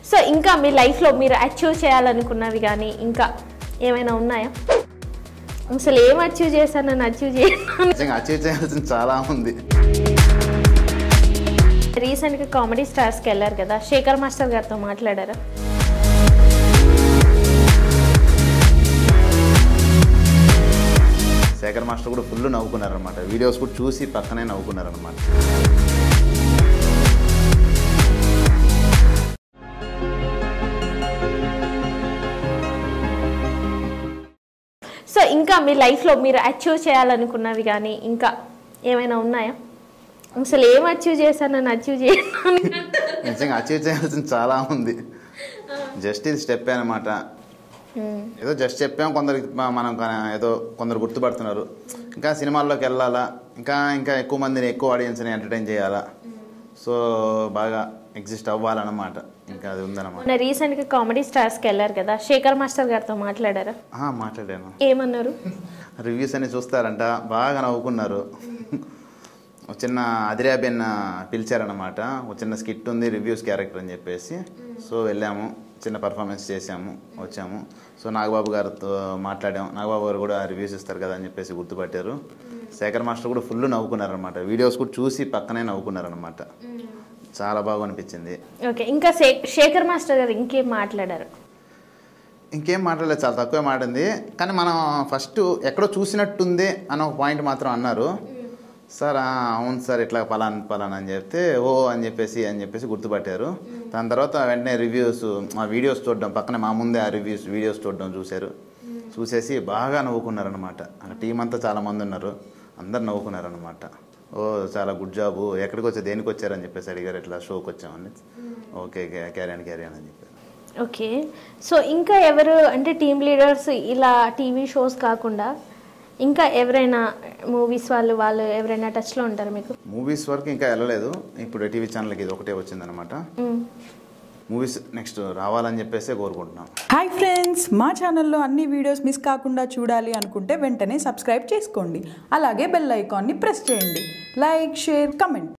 So ఇంకా మీ లైఫ్లో మీరు అచీవ్ చేయాలనుకున్నవి కానీ ఇంకా ఏమైనా ఉన్నాయా అసలు ఏం అచీవ్ చేశాను నన్ను అచీవ్ చేయను నిజంగా అచీవ్ చేయాల్సింది చాలా ఉంది రీసెంట్గా కామెడీ స్టార్స్కి వెళ్ళారు కదా శేఖర్ మాస్టర్ గారితో మాట్లాడారా శేఖర్ మాస్టర్ కూడా ఫుల్ నవ్వుకున్నారనమాట వీడియోస్ కూడా చూసి పక్కనే నవ్వుకున్నారనమాట సో ఇంకా మీ లైఫ్లో మీరు అచీవ్ చేయాలనుకున్నవి కానీ ఇంకా ఏమైనా ఉన్నాయా అసలు ఏం అచీవ్ చేశాను నన్ను అచీవ్ చేయను నిజంగా అచీవ్ చేయాల్సింది చాలా ఉంది జస్ట్ ఇది స్టెప్ అనమాట ఏదో జస్ట్ చెప్పాం కొందరికి మ- మనం క- ఏదో కొందరు గుర్తుపడుతున్నారు ఇంకా సినిమాల్లోకి వెళ్ళాలా ఇంకా ఇంకా ఎక్కువ మందిని ఎక్కువ ఆడియన్స్ని ఎంటర్టైన్ చేయాలా సో బాగా ఎగ్జిస్ట్ అవ్వాలన్నమాట ఇంకా అది ఉందన్నమాట మొన్న రీసెంట్గా కామెడీ స్టార్స్కి వెళ్ళారు కదా శేఖర్ మాస్టర్ గారితో మాట్లాడారా ఆ, మాట్లాడాను ఏమన్నారు రివ్యూస్ అన్ని చూస్తారంట బాగా నవ్వుకున్నారు ఒక చిన్న అదిరాబెన్ పిలిచారనమాట ఒక చిన్న స్కిట్ ఉంది రివ్యూస్ క్యారెక్టర్ అని చెప్పేసి సో వెళ్ళాము చిన్న పర్ఫార్మెన్స్ చేసాము వచ్చాము సో నాగబాబు గారితో మాట్లాడాము నాగబాబు గారు కూడా రివ్యూస్ ఇస్తారు కదా అని చెప్పేసి గుర్తుపట్టారు శేఖర్ మాస్టర్ కూడా ఫుల్ నవ్వుకున్నారనమాట వీడియోస్ కూడా చూసి పక్కనే నవ్వుకున్నారనమాట చాలా బాగా అనిపించింది ఓకే ఇంకా శే- శేఖర్ మాస్టర్ గారు ఇంకేం మాట్లాడారు ఇంకేం మాట్లాడలేదు చాలా తక్కువే మాట్లాడింది కానీ మనం ఫస్ట్ ఎక్కడో చూసినట్టుంది అని ఒక పాయింట్ మాత్రం అన్నారు సార్ ఆ, అవును సార్ ఇట్లా పలానా పలానా అని చెప్తే ఓ అని చెప్పేసి అని చెప్పేసి గుర్తుపట్టారు దాని తర్వాత వెంటనే రివ్యూస్ ఆ వీడియోస్ చూడడం పక్కనే మా ముందే ఆ రివ్యూస్ వీడియోస్ చూడడం చూశారు చూసేసి బాగా నవ్వుకున్నారనమాట అక్కడ టీం అంతా చాలా మంది ఉన్నారు అందరు నవ్వుకున్నారనమాట ఓ చాలా గుడ్ జాబు ఎక్కడికి వచ్చా దేనికి వచ్చారని చెప్పేసి అడిగారు ఇట్లా షోకి వచ్చామని ఓకే క్యారీ క్యారీ అని చెప్పారు ఓకే సో ఇంకా ఎవరు అంటే టీమ్ లీడర్స్ ఇలా టీవీ షోస్ కాకుండా ఇంకా ఎవరైనా మూవీస్ వాళ్ళు వాళ్ళు ఎవరైనా టచ్లో ఉంటారు మీకు మూవీస్ వరకు ఇంకా వెళ్ళలేదు ఇప్పుడు టీవీ ఛానల్కి ఇది ఒకటే వచ్చిందనమాట మ్మ్. మూవీస్ నెక్స్ట్ రావాలని చెప్పేసి కోరుకుంటున్నాం హాయ్ ఫ్రెండ్స్ మా ఛానల్లో అన్ని వీడియోస్ మిస్ కాకుండా చూడాలి అనుకుంటే వెంటనే సబ్స్క్రైబ్ చేసుకోండి అలాగే బెల్ ఐకాన్ని ప్రెస్ చేయండి లైక్ షేర్ కమెంట్